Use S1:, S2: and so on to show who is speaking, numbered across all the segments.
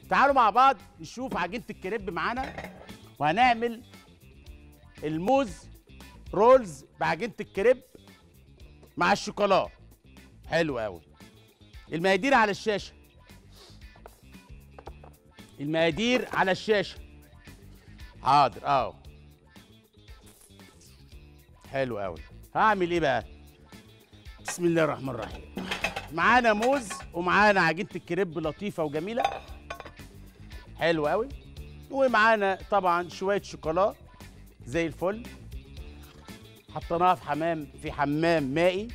S1: تعالوا مع بعض نشوف عجينه الكريب معانا وهنعمل الموز رولز بعجينه الكريب مع الشوكولا حلو قوي المقادير على الشاشه المقادير على الشاشه حاضر اهو حلو قوي هعمل ايه بقى بسم الله الرحمن الرحيم معانا موز ومعانا عجينه الكريب لطيفه وجميله حلو قوي ومعانا طبعا شويه شوكولا زي الفل حطيناها في حمام في حمام مائي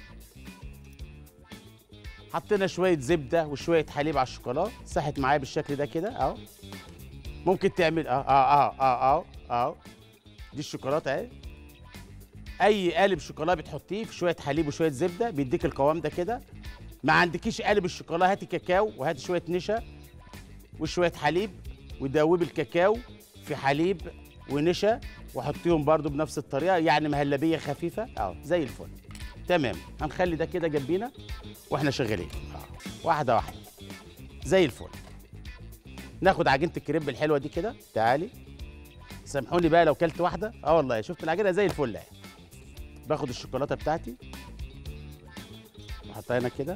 S1: حطينا شويه زبده وشويه حليب على الشوكولا ساحت معايا بالشكل ده كده اهو ممكن تعمل اه اه اه اه اه اه دي الشوكولاته اهي اي قالب شوكولا بتحطيه في شويه حليب وشويه زبده بيديك القوام ده كده ما عندكيش قالب الشوكولا هاتي كاكاو وهاتي شويه نشا وشويه حليب ودوبي الكاكاو في حليب ونشا وحطيهم برضو بنفس الطريقه يعني مهلبيه خفيفه اه زي الفل تمام هنخلي ده كده جنبينا واحنا شغالين اه واحده واحده زي الفل ناخد عجينه الكريب الحلوه دي كده تعالي سامحوني بقى لو كلت واحده اه والله شفت العجينه زي الفل اهي باخد الشوكولاته بتاعتي واحطها هنا كده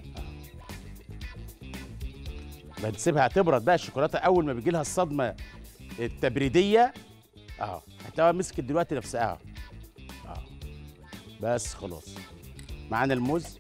S1: آه. بنسيبها تبرد بقى الشوكولاته اول ما بيجي لها الصدمه التبريديه اهو هتلاقيها مسكت دلوقتي نفسها اهو اه بس خلاص معانا الموز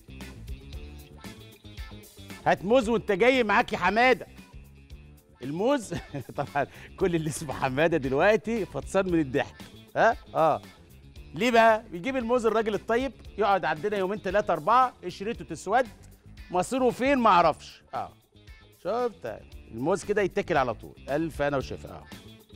S1: هات موز وانت جاي معاك يا حماده الموز طبعا كل اللي اسمه حماده دلوقتي فطسان من الضحك ها اه ليه بقى بيجيب الموز الراجل الطيب يقعد عندنا يومين ثلاثه اربعه قشرته تسود مصيره فين ما اعرفش اه شفت الموز كده يتاكل على طول الف انا وشفا اه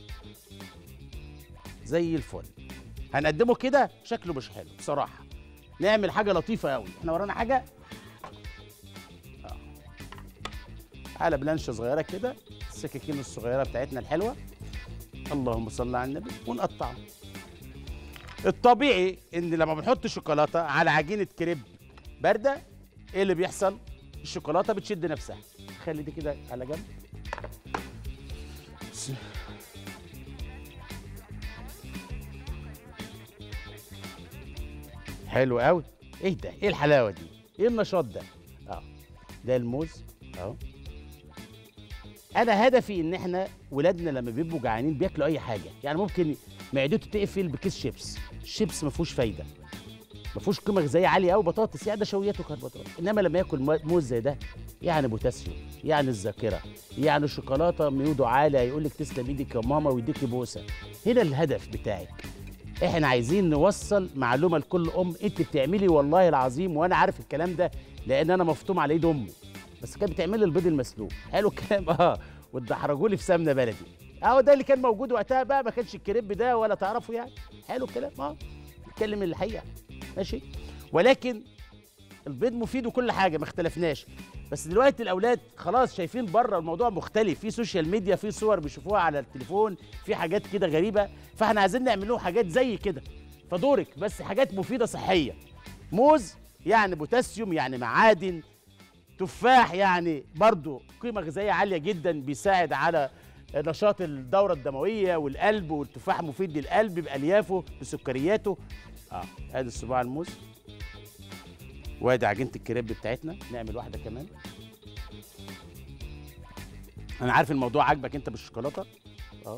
S1: زي الفل هنقدمه كده شكله مش حلو بصراحه نعمل حاجه لطيفه قوي احنا ورانا حاجه اه على بلانشه صغيره كده السكاكين الصغيره بتاعتنا الحلوه اللهم صل على النبي ونقطعه الطبيعي ان لما بنحط شوكولاته على عجينه كريب بارده ايه اللي بيحصل الشوكولاته بتشد نفسها خلي دي كده على جنب بس- حلو قوي ايه ده ايه الحلاوه دي ايه النشاط ده اه ده الموز اهو انا هدفي ان احنا ولادنا لما بيبقوا جعانين بياكلوا اي حاجه يعني ممكن معدته تقفل بكيس شيبس الشيبس ما فيهوش فايده ما فيهوش قيمه غذائيه عاليه قوي بطاطس يعني ده شويات وكربوهيدرات انما لما ياكل مو- موز زي ده يعني بوتاسيوم يعني الذاكره يعني شوكولاته ميوده عالي هيقول لك تسلم ايدك يا ماما ويديكي بوسه هنا الهدف بتاعك احنا عايزين نوصل معلومه لكل ام انت بتعملي والله العظيم وانا عارف الكلام ده لان انا مفطوم على ايد امي بس كانت بتعمل لي البيض المسلوق حلو الكلام اه وتدحرجوا لي في سمنه بلدي اهو ده اللي كان موجود وقتها بقى ما كانش الكريب ده ولا تعرفوا يعني حلو الكلام اه نتكلم الحقيقه ماشي ولكن البيض مفيد وكل حاجه ما اختلفناش بس دلوقتي الاولاد خلاص شايفين بره الموضوع مختلف في سوشيال ميديا في صور بيشوفوها على التليفون في حاجات كده غريبه فاحنا عايزين نعمل لهم حاجات زي كده فدورك بس حاجات مفيده صحيه موز يعني بوتاسيوم يعني معادن تفاح يعني برضو قيمه غذائيه عاليه جدا بيساعد على نشاط الدوره الدمويه والقلب والتفاح مفيد للقلب باليافه بسكرياته اه ادي الصباع الموز وادي عجينه الكريب بتاعتنا نعمل واحده كمان انا عارف الموضوع عاجبك انت بالشوكولاته اه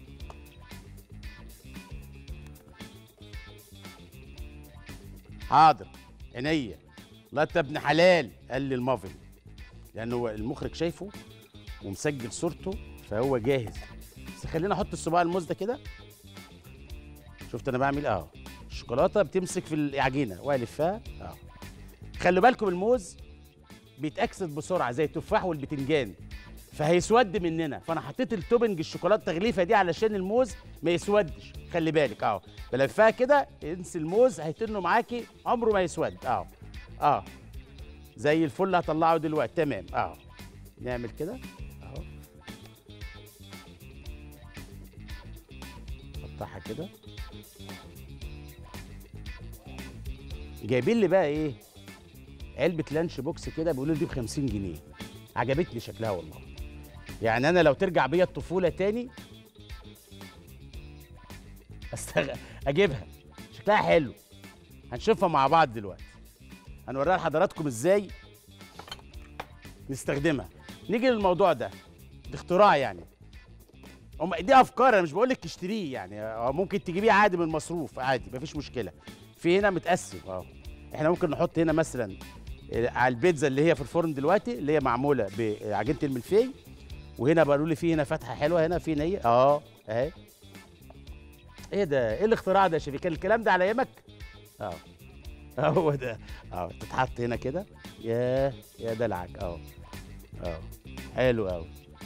S1: حاضر عينيا لا انت ابن حلال قال لي المافن لانه هو المخرج شايفه ومسجل صورته فهو جاهز بس خلينا احط الصباع الموز ده كده شفت انا بعمل اهو الشوكولاته بتمسك في العجينه والفها اهو خلوا بالكم الموز بيتاكسد بسرعه زي التفاح والبتنجان فهيسود مننا فانا حطيت التوبنج الشوكولاته التغليفه دي علشان الموز ما يسودش خلي بالك اهو بلفها كده انسي الموز هيتنه معاكي عمره ما يسود اهو اه زي الفل هطلعه دلوقتي تمام اهو نعمل كده اهو قطعها كده جايبين لي بقى ايه علبه لانش بوكس كده بيقولوا لي دي ب 50 جنيه عجبتني شكلها والله يعني انا لو ترجع بيا الطفوله تاني استغ... اجيبها شكلها حلو هنشوفها مع بعض دلوقتي هنوريها لحضراتكم ازاي نستخدمها نيجي للموضوع ده ده اختراع يعني هم دي افكار انا مش بقول لك تشتريه يعني أو ممكن تجيبيه عادي من المصروف عادي مفيش مشكله في هنا متقسم اه احنا ممكن نحط هنا مثلا آه، على البيتزا اللي هي في الفرن دلوقتي اللي هي معموله بعجينه الملفي وهنا بقولوا لي في هنا فتحه حلوه هنا في نيه اه اهي ايه ده ايه الاختراع ده يا شريف كان الكلام ده على ايامك اه هو ده اه تتحط هنا كده يا يا دلعك اه اه حلو قوي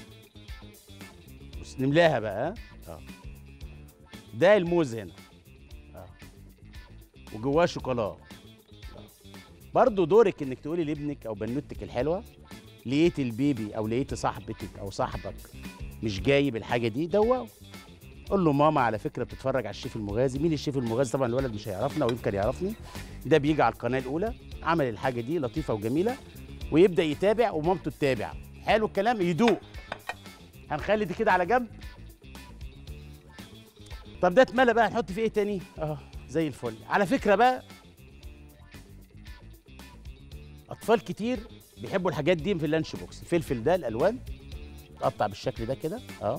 S1: بس نملاها بقى ها؟ اه ده الموز هنا اه وجواه شوكولا اه برضه دورك انك تقولي لابنك او بنوتك الحلوه لقيت البيبي او لقيت صاحبتك او صاحبك مش جايب الحاجه دي دوقه قول له ماما على فكره بتتفرج على الشيف المغازي مين الشيف المغازي طبعا الولد مش هيعرفنا ويمكن يعرفني ده بيجي على القناه الاولى عمل الحاجه دي لطيفه وجميله ويبدا يتابع ومامته تتابع حلو الكلام يدوق هنخلي دي كده على جنب طب ده اتملى بقى هنحط فيه ايه تاني اه زي الفل على فكره بقى اطفال كتير بيحبوا الحاجات دي في اللانش بوكس الفلفل ده الالوان تقطع بالشكل ده كده اه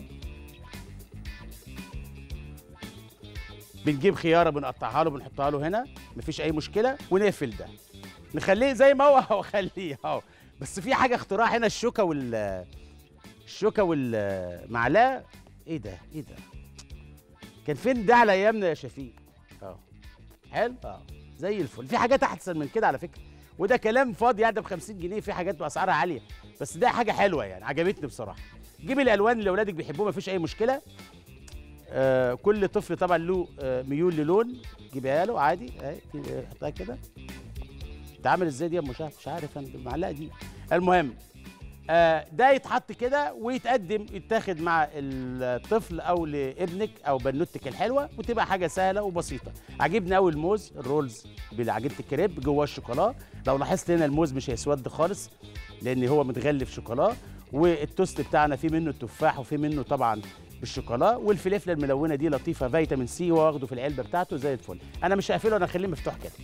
S1: بنجيب خياره بنقطعها له بنحطها له هنا مفيش اي مشكله ونقفل ده نخليه زي ما هو وخليه اهو بس في حاجه اختراع هنا الشوكه وال الشوكه والمعلقه ايه ده ايه ده كان فين ده على ايامنا يا شفيق اه حلو اه زي الفل في حاجات احسن من كده على فكره وده كلام فاضي يعني ده ب 50 جنيه في حاجات باسعارها عاليه بس ده حاجه حلوه يعني عجبتني بصراحه جيب الالوان اللي اولادك بيحبوها مفيش اي مشكله آه كل طفل طبعا له آه ميول للون جيبها له عادي اهي في- حطها كده تعمل ازاي دي يا ام شهد مش عارف انا المعلقه دي المهم آه ده يتحط كده ويتقدم يتاخد مع الطفل او لابنك او بنوتك الحلوه وتبقى حاجه سهله وبسيطه عجبني قوي الموز الرولز بعجينه الكريب جواه الشوكولا لو لاحظت هنا الموز مش هيسود خالص لان هو متغلف شوكولا والتوست بتاعنا فيه منه التفاح وفيه منه طبعا بالشوكولا والفلفله الملونه دي لطيفه فيتامين سي واخده في العلبه بتاعته زي الفل انا مش هقفله انا هخليه مفتوح كده